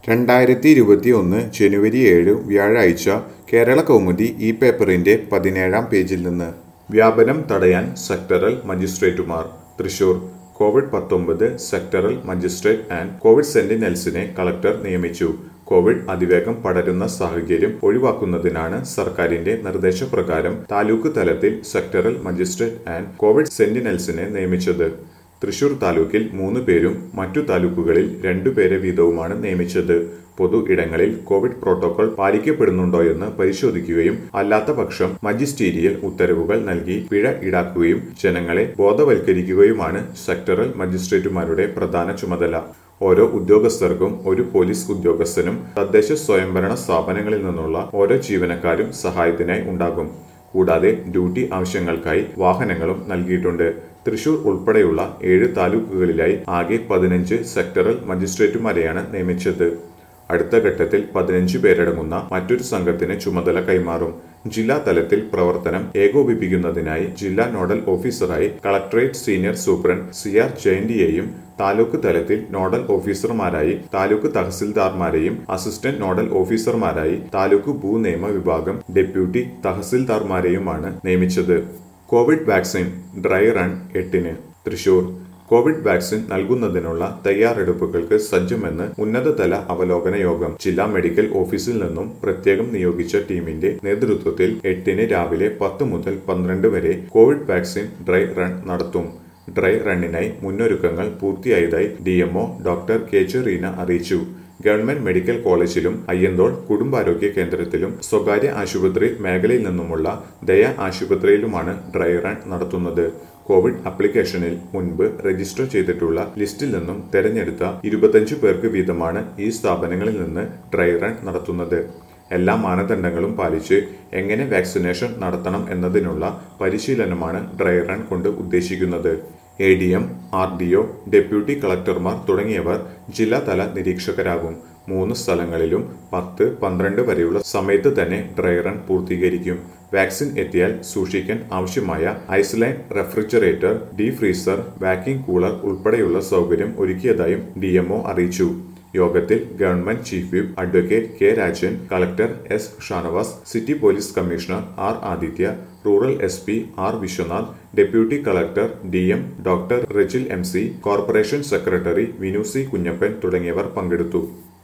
രണ്ടായിരത്തി ഇരുപത്തി ഒന്ന് ജനുവരി ഏഴ് വ്യാഴാഴ്ച കേരള കൗമുദി ഈ പേപ്പറിന്റെ പതിനേഴാം പേജിൽ നിന്ന് വ്യാപനം തടയാൻ സെക്ടറൽ മജിസ്ട്രേറ്റുമാർ തൃശൂർ കോവിഡ് പത്തൊമ്പത് സെക്ടറൽ മജിസ്ട്രേറ്റ് ആൻഡ് കോവിഡ് സെന്റിനൽസിനെ കളക്ടർ നിയമിച്ചു കോവിഡ് അതിവേഗം പടരുന്ന സാഹചര്യം ഒഴിവാക്കുന്നതിനാണ് സർക്കാരിന്റെ നിർദ്ദേശപ്രകാരം താലൂക്ക് തലത്തിൽ സെക്ടറൽ മജിസ്ട്രേറ്റ് ആൻഡ് കോവിഡ് സെന്റിനൽസിനെ നിയമിച്ചത് തൃശൂർ താലൂക്കിൽ മൂന്ന് പേരും മറ്റു താലൂക്കുകളിൽ രണ്ടുപേരെ വീതവുമാണ് നിയമിച്ചത് പൊതു ഇടങ്ങളിൽ കോവിഡ് പ്രോട്ടോകോൾ പാലിക്കപ്പെടുന്നുണ്ടോയെന്ന് പരിശോധിക്കുകയും അല്ലാത്ത പക്ഷം മജിസ്റ്റീരിയൽ ഉത്തരവുകൾ നൽകി പിഴ ഈടാക്കുകയും ജനങ്ങളെ ബോധവൽക്കരിക്കുകയുമാണ് സെക്ടറൽ മജിസ്ട്രേറ്റുമാരുടെ പ്രധാന ചുമതല ഓരോ ഉദ്യോഗസ്ഥർക്കും ഒരു പോലീസ് ഉദ്യോഗസ്ഥനും തദ്ദേശ സ്വയംഭരണ സ്ഥാപനങ്ങളിൽ നിന്നുള്ള ഓരോ ജീവനക്കാരും സഹായത്തിനായി ഉണ്ടാകും കൂടാതെ ഡ്യൂട്ടി ആവശ്യങ്ങൾക്കായി വാഹനങ്ങളും നൽകിയിട്ടുണ്ട് തൃശൂർ ഉൾപ്പെടെയുള്ള ഏഴ് താലൂക്കുകളിലായി ആകെ പതിനഞ്ച് സെക്ടറൽ മജിസ്ട്രേറ്റുമാരെയാണ് നിയമിച്ചത് അടുത്ത ഘട്ടത്തിൽ പതിനഞ്ച് പേരടങ്ങുന്ന മറ്റൊരു സംഘത്തിന് ചുമതല കൈമാറും ജില്ലാ തലത്തിൽ പ്രവർത്തനം ഏകോപിപ്പിക്കുന്നതിനായി ജില്ലാ നോഡൽ ഓഫീസറായി collectorate senior superintendent C R ജയന്തിയെയും താലൂക്ക് തലത്തിൽ നോഡൽ ഓഫീസർമാരായി താലൂക്ക് തഹസിൽദാർമാരെയും അസിസ്റ്റന്റ് നോഡൽ ഓഫീസർമാരായി താലൂക്ക് ഭൂനിയമ വിഭാഗം ഡെപ്യൂട്ടി തഹസിൽദാർമാരെയുമാണ് നിയമിച്ചത് കോവിഡ് വാക്സിൻ ഡ്രൈ റൺ എട്ടിന് തൃശൂർ കോവിഡ് വാക്സിൻ നൽകുന്നതിനുള്ള തയ്യാറെടുപ്പുകൾക്ക് സജ്ജമെന്ന് ഉന്നതതല അവലോകന യോഗം ജില്ലാ മെഡിക്കൽ ഓഫീസിൽ നിന്നും പ്രത്യേകം നിയോഗിച്ച ടീമിന്റെ നേതൃത്വത്തിൽ എട്ടിന് രാവിലെ പത്ത് മുതൽ പന്ത്രണ്ട് വരെ കോവിഡ് വാക്സിൻ ഡ്രൈ റൺ നടത്തും ഡ്രൈ റണ്ണിനായി മുന്നൊരുക്കങ്ങൾ പൂർത്തിയായതായി ഡി ഡോക്ടർ കെ ചെറീന അറിയിച്ചു ഗവൺമെന്റ് മെഡിക്കൽ കോളേജിലും അയ്യന്തോൾ കുടുംബാരോഗ്യ കേന്ദ്രത്തിലും സ്വകാര്യ ആശുപത്രി മേഖലയിൽ നിന്നുമുള്ള ദയ ആശുപത്രിയിലുമാണ് ഡ്രൈ റൺ നടത്തുന്നത് കോവിഡ് ആപ്ലിക്കേഷനിൽ മുൻപ് രജിസ്റ്റർ ചെയ്തിട്ടുള്ള ലിസ്റ്റിൽ നിന്നും തെരഞ്ഞെടുത്ത ഇരുപത്തഞ്ച് പേർക്ക് വീതമാണ് ഈ സ്ഥാപനങ്ങളിൽ നിന്ന് ഡ്രൈ റൺ നടത്തുന്നത് എല്ലാ മാനദണ്ഡങ്ങളും പാലിച്ച് എങ്ങനെ വാക്സിനേഷൻ നടത്തണം എന്നതിനുള്ള പരിശീലനമാണ് ഡ്രൈ റൺ കൊണ്ട് ഉദ്ദേശിക്കുന്നത് A D M R D O deputy കളക്ടർമാർ തുടങ്ങിയവർ ജില്ലാതല നിരീക്ഷകരാകും മൂന്ന് സ്ഥലങ്ങളിലും പത്ത് പന്ത്രണ്ട് വരെയുള്ള സമയത്ത് തന്നെ ഡ്രൈ റൺ പൂർത്തീകരിക്കും വാക്സിൻ എത്തിയാൽ സൂക്ഷിക്കാൻ ആവശ്യമായ ice line refrigerator deep freezer walking cooler ഉൾപ്പെടെയുള്ള സൗകര്യം ഒരുക്കിയതായും ഡി അറിയിച്ചു യോഗത്തിൽ government chief whip advocate K Rajan collector S Shanavas city police commissioner R Aditya rural S P R Vishwanath deputy collector D M doctor Rejil M C corporation secretary Vinu C Kunjappan തുടങ്ങിയവർ പങ്കെടുത്തു